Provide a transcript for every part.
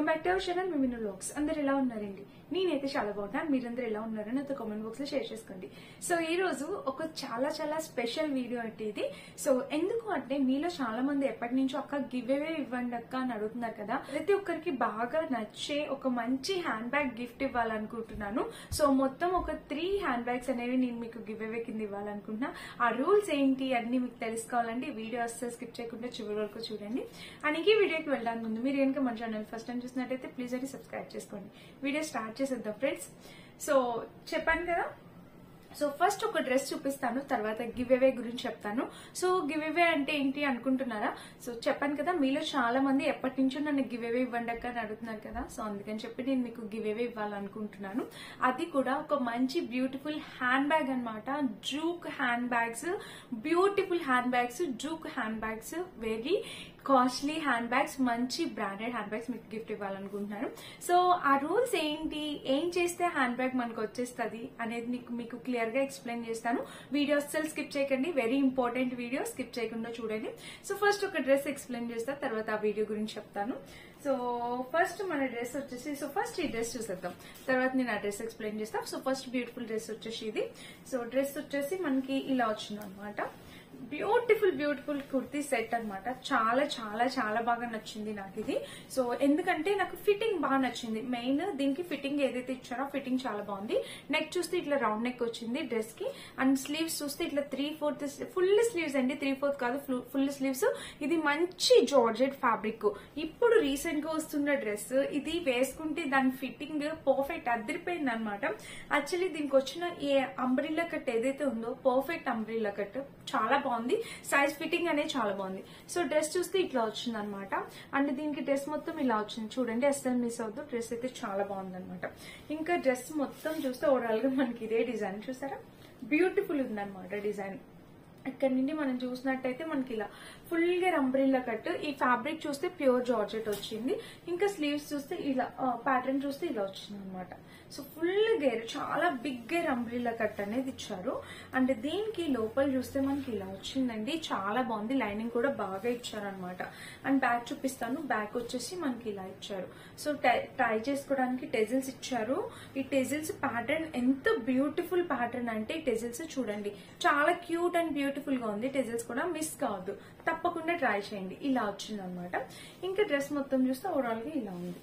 back to our channel మిమిన్ vlogs అందరు ఎలా ఉన్నారండి నేనైతే చాలా బాగున్నాను మీరందరూ ఎలా ఉన్నారని నాతో కామెంట్ బాక్స్ లో షేర్ చేసుకోండి సో ఈ రోజు ఒక చాలా చాలా స్పెషల్ వీడియో అంటే ఇది సో ఎందుకు అంటే మీలో చాలా మంది ఎప్పటి నుంచో అక్క గివ్ అవే ఇవ్వండి అక్క అని అడుగుతున్నారు కదా ప్రతి ఒక్కరికి బాగా నచ్చే ఒక మంచి హ్యాండ్ బ్యాగ్ గిఫ్ట్ ఇవ్వాలనుకుంటున్నాను సో మొత్తం ఒక త్రీ హ్యాండ్ బ్యాగ్స్ అనేవి నేను మీకు గివ్ అవే కింద ఇవ్వాలనుకుంటున్నా ఆ రూల్స్ ఏంటి అన్ని మీకు తెలుసుకోవాలంటే ఈ వీడియో అస్సలు స్కిప్ చేయకుండా చివరి వరకు చూడండి అండ్ ఈ వీడియోకి వెళ్ళడానికి ముందు మీరు కనుక మన ఛానల్ ఫస్ట్ టైం చూసినట్టయితే ప్లీజ్ అని సబ్స్క్రైబ్ చేసుకోండి వీడియో స్టార్ట్ చేసేద్దాం ఫ్రెండ్స్ సో చెప్పాను కదా సో ఫస్ట్ ఒక డ్రెస్ చూపిస్తాను తర్వాత గివ్ అవే గురించి చెప్తాను సో గివ్ అవే అంటే ఏంటి అనుకుంటున్నారా సో చెప్పాను కదా మీలో చాలా మంది ఎప్పటి నుంచో నన్ను గివ్ అవే ఇవ్వండి అక్క అని అడుగుతున్నారు కదా సో అందుకని చెప్పి నేను మీకు గివ్ అవే ఇవ్వాలనుకుంటున్నాను అది కూడా ఒక మంచి బ్యూటిఫుల్ హ్యాండ్ బ్యాగ్ అనమాట Zouk handbags beautiful handbags Zouk handbags very costly handbags మంచి బ్రాండెడ్ హ్యాండ్ బ్యాగ్స్ మీకు గిఫ్ట్ ఇవ్వాలనుకుంటున్నాను సో ఆ రూల్స్ ఏంటి ఏం చేస్తే హ్యాండ్ బ్యాగ్ మనకు వచ్చేస్తుంది అనేది మీకు మీకు క్లియర్ గా ఎక్స్ప్లెయిన్ చేస్తాను వీడియో అస్సలు స్కిప్ చేయకండి వెరీ ఇంపార్టెంట్ వీడియో స్కిప్ చేయకుండా చూడండి సో ఫస్ట్ ఒక డ్రెస్ ఎక్స్ప్లెయిన్ చేస్తా తర్వాత ఆ వీడియో గురించి చెప్తాను సో ఫస్ట్ మన డ్రెస్ వచ్చేసి సో ఫస్ట్ ఈ డ్రెస్ చూసేద్దాం తర్వాత నేను ఆ డ్రెస్ ఎక్స్ప్లెయిన్ చేస్తాను సో ఫస్ట్ బ్యూటిఫుల్ డ్రెస్ వచ్చేసి ఇది సో డ్రెస్ వచ్చేసి మనకి ఇలా వచ్చింది అనమాట బ్యూటిఫుల్ బ్యూటిఫుల్ కుర్తీ సెట్ అన్నమాట చాలా చాలా చాలా బాగా నచ్చింది నాకు ఇది సో ఎందుకంటే నాకు ఫిట్టింగ్ బాగా నచ్చింది మెయిన్ దీనికి ఫిట్టింగ్ ఏదైతే ఇచ్చారో ఫిట్టింగ్ చాలా బాగుంది నెక్ చూస్తే ఇట్లా రౌండ్ నెక్ వచ్చింది డ్రెస్ కి అండ్ స్లీవ్స్ చూస్తే ఇట్లా త్రీ ఫోర్త్ ఫుల్ స్లీవ్స్ అండి త్రీ ఫోర్త్ కాదు ఫుల్ స్లీవ్స్ ఇది మంచి జార్జెట్ ఫ్యాబ్రిక్ ఇప్పుడు రీసెంట్ గా వస్తున్న డ్రెస్ ఇది వేసుకుంటే దాని ఫిట్టింగ్ పర్ఫెక్ట్ అదిరిపోయింది అనమాట యాక్చువల్లీ దీనికి వచ్చిన ఏ అంబ్రిల్లా కట్ ఏదైతే ఉందో పర్ఫెక్ట్ అంబ్రిల్లా కట్ చాలా బాగుంది సైజ్ ఫిట్టింగ్ అనేది చాలా బాగుంది సో డ్రెస్ చూస్తే ఇట్లా వచ్చింది అనమాట అండ్ దీనికి డ్రెస్ మొత్తం ఇలా వచ్చింది చూడండి అస్సలు మిస్ అవుతుంది డ్రెస్ అయితే చాలా బాగుంది అనమాట ఇంకా డ్రెస్ మొత్తం చూస్తే ఓవరాల్ గా మనకి ఇదే డిజైన్ చూసారా బ్యూటిఫుల్ ఉందన్నమాట డిజైన్ ఇక్కడ నుండి మనం చూసినట్టయితే మనకి ఇలా ఫుల్ గా అంబ్రిల్లా కట్ ఈ ఫ్యాబ్రిక్ చూస్తే ప్యూర్ జార్జెట్ వచ్చింది ఇంకా స్లీవ్స్ చూస్తే ఇలా ప్యాటర్న్ చూస్తే ఇలా వచ్చింది అనమాట సో ఫుల్ గేర్ చాలా బిగ్ గేర్ అంబ్రిల్లా కట్ అనేది ఇచ్చారు అండ్ దీనికి లోపల చూస్తే మనకి ఇలా వచ్చిందండి చాలా బాగుంది లైనింగ్ కూడా బాగా ఇచ్చారనమాట అండ్ బ్యాక్ చూపిస్తాను బ్యాక్ వచ్చేసి మనకి ఇలా ఇచ్చారు సో ట్రై చేసుకోవడానికి టెజిల్స్ ఇచ్చారు ఈ టెజిల్స్ ప్యాటర్న్ ఎంత బ్యూటిఫుల్ ప్యాటర్న్ అంటే ఈ టెజిల్స్ చూడండి చాలా క్యూట్ అండ్ బ్యూటిఫుల్ గా ఉంది టెజిల్స్ కూడా మిస్ కావద్దు తప్పకుండా ట్రై చేయండి ఇలా వచ్చింది అనమాట ఇంకా డ్రెస్ మొత్తం చూస్తే ఓవరాల్ గా ఇలా ఉంది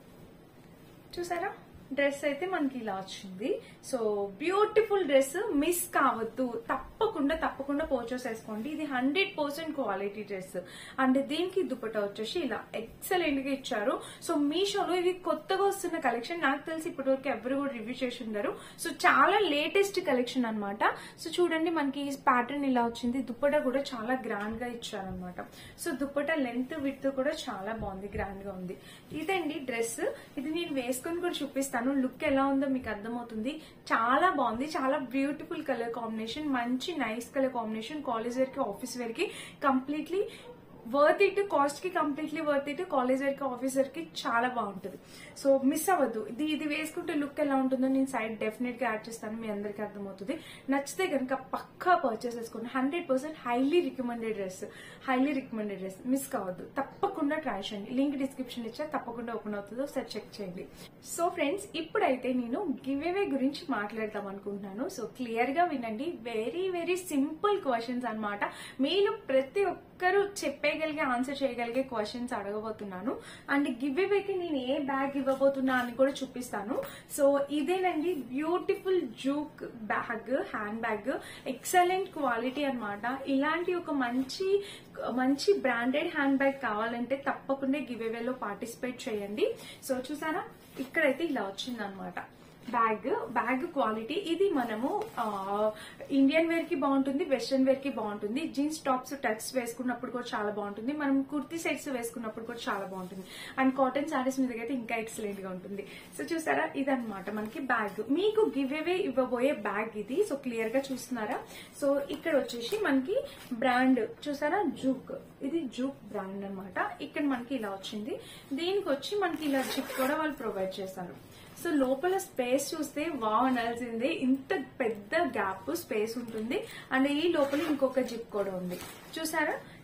చూసారా డ్రెస్ అయితే మనకి ఇలా వచ్చింది సో బ్యూటిఫుల్ డ్రెస్ మిస్ కావద్దు తప్పకుండా తప్పకుండా పోచోస్ వేసుకోండి ఇది hundred percent quality dress and దీనికి దుపట్టా వచ్చేసి ఇలా ఎక్సలెంట్ గా ఇచ్చారు సో మీషోలో ఇది కొత్తగా వస్తున్న కలెక్షన్ నాకు తెలిసి ఇప్పటివరకు ఎవరు కూడా రివ్యూ చేసి ఉండరు సో చాలా లేటెస్ట్ కలెక్షన్ అనమాట సో చూడండి మనకి ఈ ప్యాటర్న్ ఇలా వచ్చింది దుప్పటా కూడా చాలా గ్రాండ్ గా ఇచ్చారనమాట సో దుప్పటా లెంత్ విత్ కూడా చాలా బాగుంది గ్రాండ్ గా ఉంది ఇదండి డ్రెస్ ఇది నేను వేసుకొని కూడా చూపిస్తాను చూపిస్తాను లుక్ ఎలా ఉందో మీకు అర్థమవుతుంది చాలా బాగుంది చాలా బ్యూటిఫుల్ కలర్ కాంబినేషన్ మంచి nice colour combination college wear కి ఆఫీస్ వేర్ కి కంప్లీట్లీ వర్త్ ఇట్ కాస్ట్ కి completely worth it college wear కి ఆఫీస్ వేర్ కి చాలా బాగుంటుంది సో మిస్ అవ్వద్దు ఇది ఇది వేసుకుంటే లుక్ ఎలా ఉంటుందో నేను సైడ్ డెఫినెట్ గా యాడ్ చేస్తాను మీ అందరికీ అర్థమవుతుంది నచ్చితే కనుక పక్కా పర్చేస్ చేసుకోండి hundred percent highly recommended dress highly recommended dress miss కావద్దు తప్పకుండా ట్రై చేయండి లింక్ డిస్క్రిప్షన్ ఇచ్చా తప్పకుండా ఓపెన్ అవుతుందో ఒకసారి చెక్ చేయండి సో ఫ్రెండ్స్ ఇప్పుడైతే నేను గివ్ అవే గురించి మాట్లాడదాం అనుకుంటున్నాను సో క్లియర్ గా వినండి వెరీ వెరీ సింపుల్ క్వశ్చన్స్ అనమాట మీలో ప్రతి ఒక్కరు చెప్పేయగలిగే ఆన్సర్ చేయగలిగే క్వశ్చన్స్ అడగబోతున్నాను అండ్ గివ్ అవేకి నేను ఏ బ్యాగ్ ఇవ్వబోతున్నా అని కూడా చూపిస్తాను సో ఇదేనండి beautiful Zouk bag handbag excellent quality అనమాట ఇలాంటి ఒక మంచి మంచి బ్రాండెడ్ హ్యాండ్ బ్యాగ్ కావాలంటే తప్పకుండా గివ్ అవేలో పార్టిసిపేట్ చేయండి సో చూసారా ఇక్కడైతే ఇలా వచ్చిందనమాట బ్యాగ్ బ్యాగ్ క్వాలిటీ ఇది మనము ఇండియన్ వేర్ కి బాగుంటుంది వెస్ట్రన్ వేర్ కి బాగుంటుంది జీన్స్ టాప్స్ టక్స్ వేసుకున్నప్పుడు కూడా చాలా బాగుంటుంది మనం కుర్తీ సెట్స్ వేసుకున్నప్పుడు కూడా చాలా బాగుంటుంది అండ్ కాటన్ శారీస్ మీద అయితే ఇంకా ఎక్సలెంట్ గా ఉంటుంది సో చూసారా ఇదనమాట మనకి బ్యాగ్ మీకు గివ్ అవే ఇవ్వబోయే బ్యాగ్ ఇది సో క్లియర్ గా చూస్తున్నారా సో ఇక్కడ వచ్చేసి మనకి బ్రాండ్ చూసారా జూక్ ఇది జూక్ బ్రాండ్ అనమాట ఇక్కడ మనకి ఇలా వచ్చింది దీనికి వచ్చి మనకి ఇలా జిప్ కూడా వాళ్ళు ప్రొవైడ్ చేస్తారు సో లోపల స్పేస్ చూస్తే వావ్ అనాల్సిందే ఇంత పెద్ద గ్యాప్ స్పేస్ ఉంటుంది అండ్ ఈ లోపల ఇంకొక జిప్ కూడా ఉంది చూసారా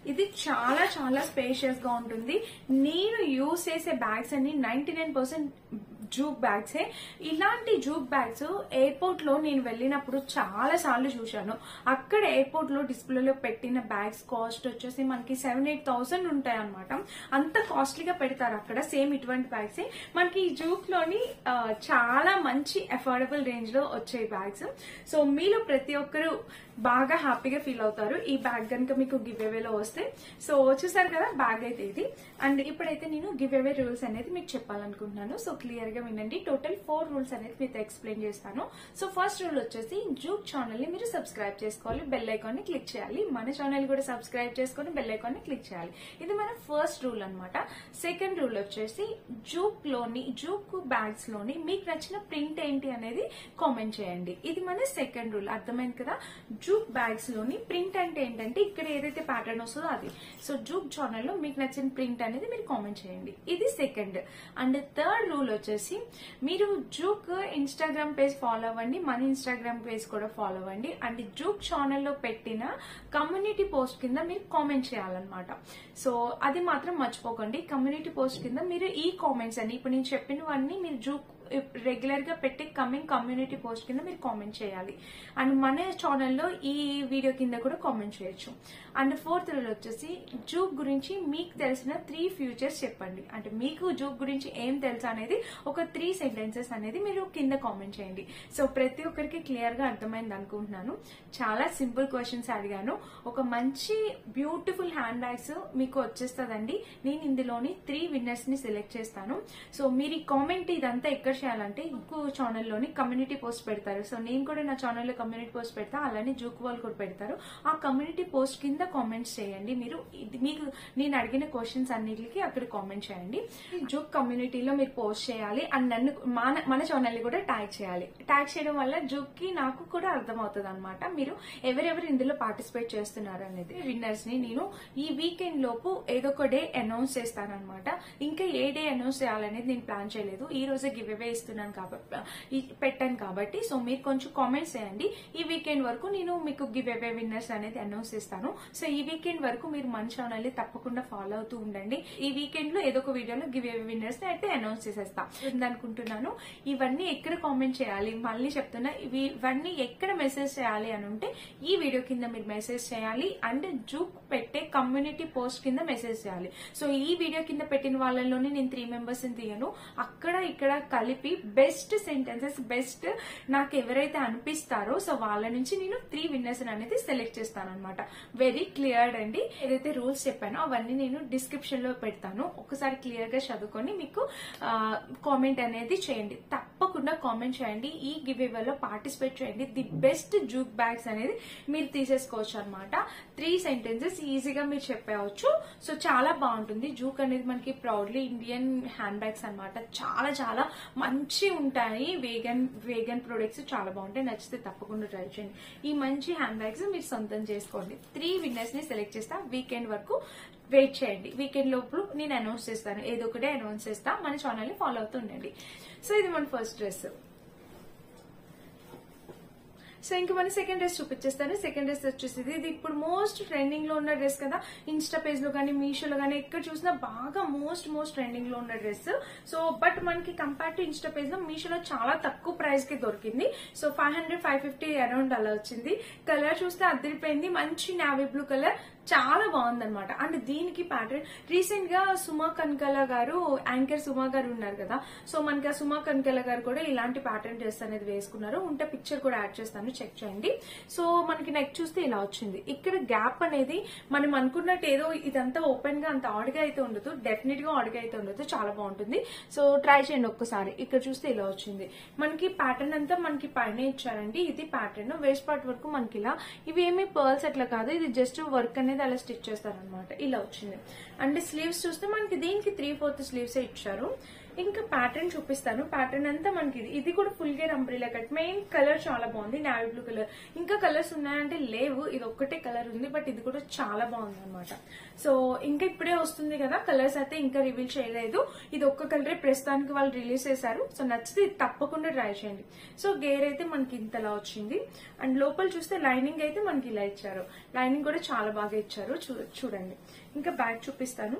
ఇది చాలా చాలా స్పేషియస్ గా ఉంటుంది నేను యూస్ చేసే బ్యాగ్స్ అన్ని ninety nine percent Zouk bags ఇలాంటి జూక్ బ్యాగ్స్ ఎయిర్పోర్ట్ లో నేను వెళ్ళినప్పుడు చాలా సార్లు చూశాను అక్కడ ఎయిర్పోర్ట్ లో డిస్ప్లేలో పెట్టిన బ్యాగ్స్ కాస్ట్ వచ్చేసి మనకి సెవెన్ ఎయిట్ థౌసండ్ ఉంటాయి అనమాట అంత కాస్ట్లీగా పెడతారు అక్కడ సేమ్ ఇటువంటి బ్యాగ్స్ మనకి ఈ జూక్ లోని ఆ, చాలా మంచి అఫోర్డబుల్ రేంజ్ లో వచ్చాయి బ్యాగ్స్ సో మీలో ప్రతి ఒక్కరు బాగా హ్యాపీగా ఫీల్ అవుతారు ఈ బ్యాగ్ కనుక మీకు గివ్ అవేలో వస్తే సో చూసారు కదా బ్యాగ్ అయితే ఇది అండ్ ఇప్పుడైతే నేను గివ్ అవే రూల్స్ అనేది మీకు చెప్పాలనుకుంటున్నాను సో క్లియర్ గా వినండి టోటల్ ఫోర్ రూల్స్ అనేది మీతో ఎక్స్ప్లెయిన్ చేస్తాను సో ఫస్ట్ రూల్ వచ్చేసి జూక్ ఛానల్ ని మీరు సబ్స్క్రైబ్ చేసుకోవాలి బెల్ ఐకాన్ ని క్లిక్ చేయాలి మన ఛానల్ కూడా సబ్స్క్రైబ్ చేసుకొని బెల్ ఐకాన్ ని క్లిక్ చేయాలి ఇది మన ఫస్ట్ రూల్ అన్నమాట సెకండ్ రూల్ వచ్చేసి జూక్ లోని జూక్ బ్యాగ్స్ లోని మీకు నచ్చిన ప్రింట్ ఏంటి అనేది కామెంట్ చేయండి ఇది మన సెకండ్ రూల్ అర్థమైంది కదా జూక్ బ్యాగ్స్ లోని ప్రింట్ అంటే ఏంటంటే ఇక్కడ ఏదైతే ప్యాటర్న్ వస్తుందో అది సో జూక్ ఛానల్ లో మీకు నచ్చిన ప్రింట్ అనేది మీరు కామెంట్ చేయండి ఇది సెకండ్ అండ్ థర్డ్ రూల్ వచ్చేసి మీరు జూక్ ఇన్స్టాగ్రామ్ పేజ్ ఫాలో అవ్వండి మన ఇన్స్టాగ్రామ్ పేజ్ కూడా ఫాలో అవ్వండి అండ్ జూక్ ఛానల్ లో పెట్టిన కమ్యూనిటీ పోస్ట్ కింద మీరు కామెంట్ చేయాలన్నమాట సో అది మాత్రం మర్చిపోకండి కమ్యూనిటీ పోస్ట్ కింద మీరు ఈ కామెంట్స్ అని ఇప్పుడు నేను చెప్పినవన్నీ మీరు జూక్ రెగ్యులర్ గా పెట్టే కమింగ్ కమ్యూనిటీ పోస్ట్ కింద మీరు కామెంట్ చేయాలి అండ్ మన ఛానల్లో ఈ వీడియో కింద కూడా కామెంట్ చేయొచ్చు అండ్ ఫోర్త్ రూల్ వచ్చేసి జూక్ గురించి మీకు తెలిసిన త్రీ ఫ్యూచర్స్ చెప్పండి అంటే మీకు జూక్ గురించి ఏం తెలుసు అనేది ఒక త్రీ సెంటెన్సెస్ అనేది మీరు కింద కామెంట్ చేయండి సో ప్రతి ఒక్కరికి క్లియర్ గా అర్థమైంది అనుకుంటున్నాను చాలా సింపుల్ క్వశ్చన్స్ అడిగాను ఒక మంచి బ్యూటిఫుల్ హ్యాండ్ బ్యాగ్స్ మీకు వచ్చేస్తుందండి నేను ఇందులోని త్రీ విన్నర్స్ ని సెలెక్ట్ చేస్తాను సో మీరు ఈ కామెంట్ ఇదంతా ఎక్కడ చేయాలంటే ఇంకో ఛానల్లోని కమ్యూనిటీ పోస్ట్ పెడతారు సో నేను కూడా నా ఛానల్లో కమ్యూనిటీ పోస్ట్ పెడతా అలానే జూక్ వాళ్ళు కూడా పెడతారు ఆ కమ్యూనిటీ పోస్ట్ కింద కామెంట్స్ చేయండి మీరు ఇది మీకు నేను అడిగిన క్వశ్చన్స్ అన్నిటికి అక్కడ కామెంట్ చేయండి జూక్ కమ్యూనిటీలో మీరు పోస్ట్ చేయాలి అండ్ నన్ను మన మన ఛానల్ ని కూడా ట్యాగ్ చేయాలి ట్యాగ్ చేయడం వల్ల జూక్ కి నాకు కూడా అర్థమవుతుంది అనమాట మీరు ఎవరెవరు ఇందులో పార్టిసిపేట్ చేస్తున్నారు అనేది విన్నర్స్ ని నేను ఈ వీకెండ్ లోపు ఏదో ఒక డే అనౌన్స్ చేస్తానన్నమాట ఇంకా ఏ డే అనౌన్స్ చేయాలనేది నేను ప్లాన్ చేయలేదు ఈ రోజే గివ్ అవే ఇస్తున్నాను కాబట్టి ఈ- పెట్టాను కాబట్టి సో మీరు కొంచెం కామెంట్స్ చేయండి ఈ వీకెండ్ వరకు నేను మీకు గివ్ అవే విన్నర్స్ అనేది అనౌన్స్ చేస్తాను సో ఈ వీకెండ్ వరకు మీరు మన ఛానల్ ని తప్పకుండా ఫాలో అవుతూ ఉండండి ఈ వీకెండ్ లో ఏదో ఒక వీడియోలో గివ్ అవే విన్నర్స్ ని అయితే అనౌన్స్ చేసేస్తా అనుకుంటున్నాను ఇవన్నీ ఎక్కడ కామెంట్ చేయాలి మళ్ళీ చెప్తున్నా ఇవి ఇవన్నీ ఎక్కడ మెసేజ్ చేయాలి అని ఉంటే ఈ వీడియో కింద మీరు మెసేజ్ చేయాలి అండ్ జూక్ పెట్టే కమ్యూనిటీ పోస్ట్ కింద మెసేజ్ చేయాలి సో ఈ వీడియో కింద పెట్టిన వాళ్ళలోనే నేను త్రీ మెంబర్స్ తీయను అక్కడ ఇక్కడ కలిపి బెస్ట్ సెంటెన్సెస్ బెస్ట్ నాకు ఎవరైతే అనిపిస్తారో సో వాళ్ళ నుంచి నేను త్రీ విన్నర్స్ అనేది సెలెక్ట్ చేస్తాను అనమాట వెరీ క్లియర్ అండి ఏదైతే రూల్స్ చెప్పానో అవన్నీ నేను డిస్క్రిప్షన్ లో పెడతాను ఒకసారి క్లియర్ గా చదువుకొని మీకు కామెంట్ అనేది చేయండి తప్పకుండా కామెంట్ చేయండి ఈ గివ్ లో పార్టిసిపేట్ చేయండి ది బెస్ట్ జూక్ బ్యాగ్స్ అనేది మీరు తీసేసుకోవచ్చు అనమాట త్రీ సెంటెన్సెస్ ఈజీగా మీరు చెప్పవచ్చు సో చాలా బాగుంటుంది జూక్ అనేది మనకి ప్రౌడ్లీ ఇండియన్ హ్యాండ్ బ్యాగ్స్ అనమాట చాలా చాలా మంచి ఉంటాయి వేగన్ వేగన్ ప్రొడక్ట్స్ చాలా బాగుంటాయి నచ్చితే తప్పకుండా ట్రై చేయండి ఈ మంచి హ్యాండ్ బ్యాగ్స్ మీరు సొంతం చేసుకోండి త్రీ విన్నర్స్ ని సెలెక్ట్ చేస్తా వీకెండ్ వరకు వెయిట్ చేయండి వీకెండ్ లోపల నేను అనౌన్స్ చేస్తాను ఏదో ఒకటి అనౌన్స్ చేస్తా మన ఛానల్ ని ఫాలో అవుతూ ఉండండి సో ఇది మన ఫస్ట్ డ్రెస్ సో ఇంక మన సెకండ్ డ్రెస్ చూపించేస్తాను సెకండ్ డ్రెస్ వచ్చేసి ఇది ఇది ఇప్పుడు మోస్ట్ ట్రెండింగ్ లో ఉన్న డ్రెస్ కదా ఇన్స్టా పేజ్ లో కానీ మీషోలో కానీ ఎక్కడ చూసినా బాగా మోస్ట్ మోస్ట్ ట్రెండింగ్ లో ఉన్న డ్రెస్ సో బట్ మనకి కంపేర్ టు ఇన్స్టా పేజ్ లో మీషోలో చాలా తక్కువ ప్రైస్ కి దొరికింది so five hundred five fifty around అలా వచ్చింది కలర్ చూస్తే అదిరిపోయింది మంచి నావీ బ్లూ కలర్ చాలా బాగుందన్నమాట అండ్ దీనికి ప్యాటర్న్ రీసెంట్ గా సుమా కనకల గారు యాంకర్ సుమా గారు ఉన్నారు కదా సో మనకి ఆ సుమా కనకల గారు కూడా ఇలాంటి ప్యాటర్న్ డ్రెస్ అనేది వేసుకున్నారు ఉంటే పిక్చర్ కూడా యాడ్ చేస్తాను చెక్ చేయండి సో మనకి నెక్ చూస్తే ఇలా వచ్చింది ఇక్కడ గ్యాప్ అనేది మనం అనుకున్నట్టు ఏదో ఇదంతా ఓపెన్ గా అంత ఆడిగా అయితే ఉండదు డెఫినెట్ గా ఆడిగా అయితే ఉండదు చాలా బాగుంటుంది సో ట్రై చేయండి ఒక్కసారి ఇక్కడ చూస్తే ఇలా వచ్చింది మనకి ప్యాటర్న్ అంతా మనకి పైన ఇచ్చారండి ఇది ప్యాటర్న్ వేస్ట్ పార్ట్ వరకు మనకి ఇలా ఇవి ఏమి పర్ల్స్ అట్లా కాదు ఇది జస్ట్ వర్క్ అనేది అలా స్టిచ్ చేస్తారనమాట ఇలా వచ్చింది అండ్ స్లీవ్స్ చూస్తే మనకి దీనికి త్రీ ఫోర్త్ స్లీవ్స్ ఇచ్చారు ఇంకా ప్యాటర్న్ చూపిస్తాను ప్యాటర్న్ అంతా మనకి ఇది ఇది కూడా ఫుల్ గేర్ అంబ్రిలా కట్ మెయిన్ కలర్ చాలా బాగుంది నావీ బ్లూ కలర్ ఇంకా కలర్స్ ఉన్నాయంటే లేవు ఇది ఒక్కటే కలర్ ఉంది బట్ ఇది కూడా చాలా బాగుంది అనమాట సో ఇంకా ఇప్పుడే వస్తుంది కదా కలర్స్ అయితే ఇంకా రివీల్ చేయలేదు ఇది ఒక్క కలరే ప్రస్తుతానికి వాళ్ళు రిలీజ్ చేశారు సో నచ్చితే ఇది తప్పకుండా ట్రై చేయండి సో గేర్ అయితే మనకి ఇంతలా వచ్చింది అండ్ లోపల చూస్తే లైనింగ్ అయితే మనకి ఇలా ఇచ్చారు లైనింగ్ కూడా చాలా బాగా ఇచ్చారు చూ- చూడండి ఇంకా బ్యాక్ చూపిస్తాను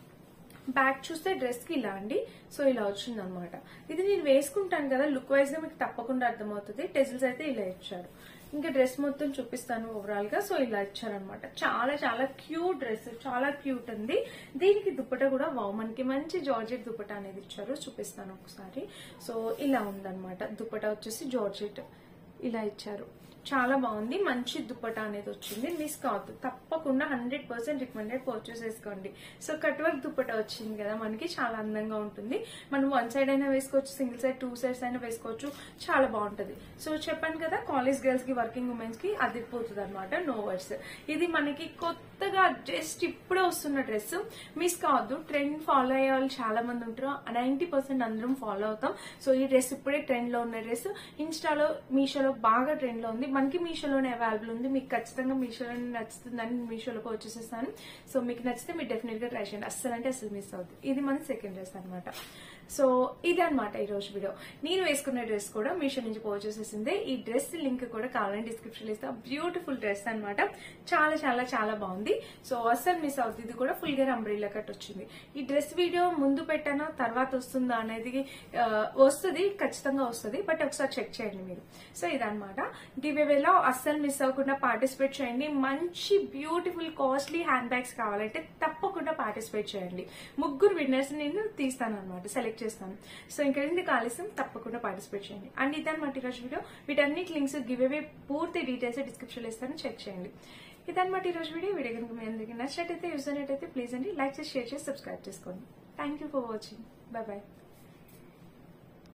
బ్యాక్ చూస్తే డ్రెస్ కి ఇలా అండి సో ఇలా వచ్చింది అనమాట ఇది నేను వేసుకుంటాను కదా లుక్ వైజ్ గా మీకు తప్పకుండా అర్థమవుతుంది టెజిల్స్ అయితే ఇలా ఇచ్చారు ఇంకా డ్రెస్ మొత్తం చూపిస్తాను ఓవరాల్ గా సో ఇలా ఇచ్చారనమాట చాలా చాలా క్యూట్ డ్రెస్ చాలా క్యూట్ ఉంది దీనికి దుప్పట కూడా వావ్ మనకి మంచి జార్జెట్ దుప్పట అనేది ఇచ్చారు చూపిస్తాను ఒకసారి సో ఇలా ఉందన్నమాట దుప్పట వచ్చేసి జార్జెట్ ఇలా ఇచ్చారు చాలా బాగుంది మంచి దుప్పట అనేది వచ్చింది మిస్ కావద్దు తప్పకుండా హండ్రెడ్ పర్సెంట్ రికమెండెడ్ పర్చేస్ చేసుకోండి సో కట్ వర్క్ దుప్పట వచ్చింది కదా మనకి చాలా అందంగా ఉంటుంది మనం వన్ సైడ్ అయినా వేసుకోవచ్చు సింగిల్ సైడ్ టూ సైడ్స్ అయినా వేసుకోవచ్చు చాలా బాగుంటది సో చెప్పాను కదా కాలేజ్ గర్ల్స్ కి వర్కింగ్ ఉమెన్స్ కి అదిరిపోతుంది అనమాట నో వర్డ్స్ ఇది మనకి కొత్తగా జస్ట్ ఇప్పుడే వస్తున్న డ్రెస్ మిస్ కావద్దు ట్రెండ్ ఫాలో అయ్యే వాళ్ళు చాలా మంది ఉంటారు నైన్టీ పర్సెంట్ అందరం ఫాలో అవుతాం సో ఈ డ్రెస్ ఇప్పుడే ట్రెండ్ లో ఉన్న డ్రెస్ ఇన్స్టాలో మీషోలో బాగా ట్రెండ్ లో ఉంది మనకి మీషోలోనే అవైలబుల్ ఉంది మీకు ఖచ్చితంగా మీషోలోనే నచ్చుతుందని మీషోలోకి వచ్చేసేసాను సో మీకు నచ్చితే మీరు డెఫినెట్ గా ట్రై చేయండి అస్సలు అంటే అసలు మిస్ అవుతుంది ఇది మన సెకండ్ డ్రెస్ అనమాట సో ఇది అనమాట ఈ రోజు వీడియో నేను వేసుకున్న డ్రెస్ కూడా మీషో నుంచి పర్చేసేసింది ఈ డ్రెస్ లింక్ కూడా కావాలని డిస్క్రిప్షన్ ఇస్తా బ్యూటిఫుల్ డ్రెస్ అన్నమాట చాలా చాలా చాలా బాగుంది సో అస్సలు మిస్ అవుతుంది ఇది కూడా ఫుల్ గా అంబ్రిల్లా కట్ వచ్చింది ఈ డ్రెస్ వీడియో ముందు పెట్టానా తర్వాత వస్తుందా అనేది ఆ, వస్తుంది ఖచ్చితంగా వస్తుంది బట్ ఒకసారి చెక్ చేయండి మీరు సో ఇదనమాట గివేవేలో అస్సలు మిస్ అవ్వకుండా పార్టిసిపేట్ చేయండి మంచి బ్యూటిఫుల్ కాస్ట్లీ హ్యాండ్ బ్యాగ్స్ కావాలంటే తప్పకుండా పార్టిసిపేట్ చేయండి ముగ్గురు విన్నర్స్ నేను తీస్తాను అనమాట సెలెక్ట్ చేస్తాను సో ఇంకా ఎందుకు ఆలస్యం తప్పకుండా పార్టిసిపేట్ చేయండి అండ్ ఇదన్నమాట ఈరోజు వీడియో వీటన్నిటి లింక్స్ గివేవే పూర్తి డీటెయిల్స్ డిస్క్రిప్షన్ ఇస్తాను చెక్ చేయండి ఇదన్నమాట ఈరోజు వీడియో వీడియో కనుక మీ అందరికీ నచ్చినట్టయితే యూజ్ అయినట్టయితే ప్లీజ్ అండి లైక్ చేసి షేర్ చేసి సబ్స్క్రైబ్ చేసుకోండి thank you for watching bye bye